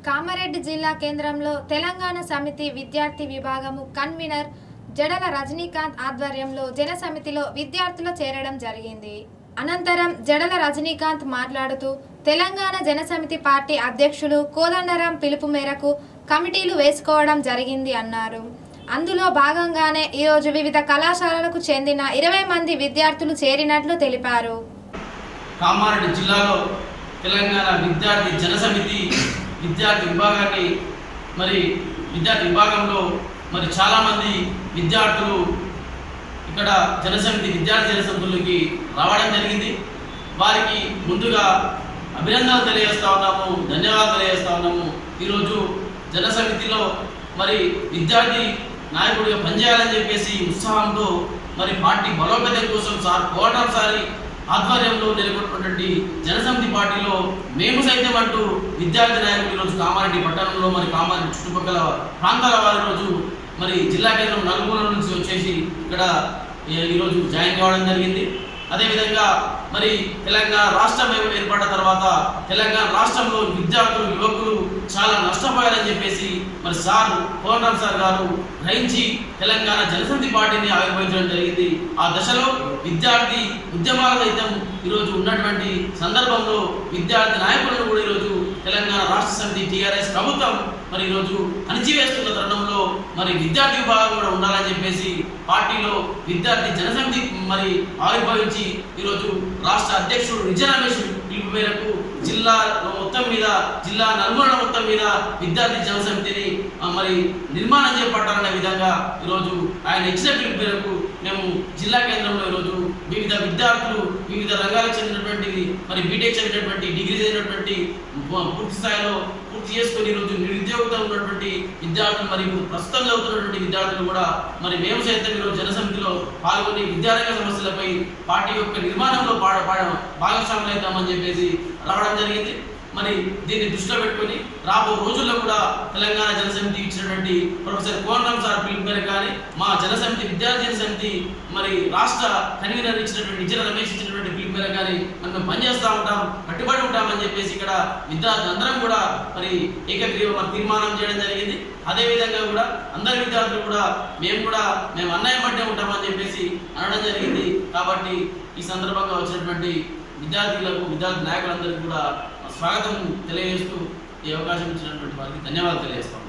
కామారెడ్డి జిల్లా కేంద్రంలో తెలంగాణ సమితి విద్యార్థి విభాగము కన్వీనర్ జడల రజనీకాంత్ ఆధ్వర్యంలో జన సమితిలో విద్యార్థులు చేరడం జరిగింది అనంతరం జడల రజనీకాంత్ మాట్లాడుతూ తెలంగాణ జనసమితి పార్టీ అధ్యక్షులు కోదండరాం పిలుపు మేరకు కమిటీలు వేసుకోవడం జరిగింది అన్నారు అందులో భాగంగానే ఈరోజు వివిధ కళాశాలలకు చెందిన ఇరవై మంది విద్యార్థులు చేరినట్లు తెలిపారు కామారెడ్డి జిల్లాలో తెలంగాణ విద్యార్థి జనసమితి విద్యార్థి విభాగాన్ని మరి విద్యార్థి విభాగంలో మరి చాలామంది విద్యార్థులు ఇక్కడ జనసమితి విద్యార్థి జనసమితులకి రావడం జరిగింది వారికి ముందుగా అభినందనలు తెలియజేస్తా ఉన్నాము ధన్యవాదాలు తెలియజేస్తా ఉన్నాము ఈరోజు జనసమితిలో మరి విద్యార్థి నాయకుడిగా పనిచేయాలని చెప్పేసి ఉత్సాహంతో మరి పార్టీ బలోపేతం కోసం సార్ కోటం సారి ఆధ్వర్యంలో నెలకొన్నటువంటి జనసమితి పార్టీలో మేము సైతం అంటూ విద్యార్థి నాయకులు ఈరోజు కామారెడ్డి పట్టణంలో మరి కామారెడ్డి చుట్టుపక్కల ప్రాంతాల వారి రోజు మరి జిల్లా కేంద్రం నలుమూల నుంచి వచ్చేసి ఇక్కడ ఈ- ఈరోజు జాయిన్ కావడం జరిగింది అదేవిధంగా మరి తెలంగాణ రాష్ట్రం ఏ- ఏర్పడిన తర్వాత తెలంగాణ రాష్ట్రంలో విద్యార్థులు యువకులు చాలా నష్టపోయారని చెప్పేసి మరి సార్ కోనరాం సార్ గారు గ్రహించి తెలంగాణ జనసమితి పార్టీని ఆవిర్భవించడం జరిగింది ఆ దశలో విద్యార్థి ఉద్యమాలు సైతం ఈరోజు ఉన్నటువంటి సందర్భంలో విద్యార్థి నాయకులను కూడా ఈరోజు తెలంగాణ రాష్ట్ర సమితి టీఆర్ఎస్ ప్రభుత్వం మరి ఈరోజు అణిచివేస్తున్న తరుణంలో మరి విద్యార్థి విభాగం కూడా ఉండాలని చెప్పేసి పార్టీలో విద్యార్థి జనసమితి మరి ఆవిర్భవించి ఈరోజు రాష్ట్ర అధ్యక్షుడు నిజ రమేష్ పిలుపు మేరకు జిల్లాలో మొత్తం మీద జిల్లా నలుమూల మొత్తం మీద విద్యార్థి జనసమితిని ఆ, మరి నిర్మాణం చేపట్టాలనే విధంగా ఈరోజు ఆయన ఇచ్చిన పిలుపు మేరకు మేము జిల్లా కేంద్రంలో ఈరోజు వివిధ విద్యార్థులు వివిధ రంగాలకు చెందినటువంటి మరి బీటెక్ చదివినటువంటి డిగ్రీ చదివినటువంటి పూ- పూర్తి స్థాయిలో పూర్తి చేసుకొని ఈరోజు నిరుద్యోగత ఉన్నటువంటి విద్యార్థులు మరి ఇప్పుడు ప్రస్తుతం చదువుతున్నటువంటి విద్యార్థులు కూడా మరి మేము సైతం ఈరోజు జనసమితిలో పాల్గొని విద్యారంగ సమస్యలపై పార్టీ యొక్క నిర్మాణంలో పాడ పాడ భాగస్వాములు అవుతామని చెప్పేసి రావడం జరిగింది మరి దీన్ని దృష్టిలో పెట్టుకొని రాబో రోజుల్లో కూడా తెలంగాణ జనసమితి ఇచ్చినటువంటి ప్రొఫెసర్ కోనరాం సార్ పిలుపు మేరకు కానీ మా జనసమితి విద్యార్థి జనసమితి మరి రాష్ట్ర కన్వీనర్ ఇచ్చినటువంటి నిజ రమేష్ ఇచ్చినటువంటి పిలుపు మేరకు కానీ మనం మేము పనిచేస్తూ ఉంటాం కట్టుబడి ఉంటామని చెప్పేసి ఇక్కడ విద్యార్థులు అందరం కూడా మరి ఏకగ్రీవ మరి తీర్మానం చేయడం జరిగింది అదే విధంగా కూడా అందరి విద్యార్థులు కూడా మేము కూడా మేము అన్నయ్య పట్టే ఉంటామని చెప్పేసి అనడం జరిగింది కాబట్టి ఈ సందర్భంగా వచ్చినటువంటి విద్యార్థులకు విద్యార్థి నాయకులందరికీ కూడా స్వాగతం తెలియజేస్తూ ఈ అవకాశం ఇచ్చినటువంటి వారికి ధన్యవాదాలు తెలియజేస్తాం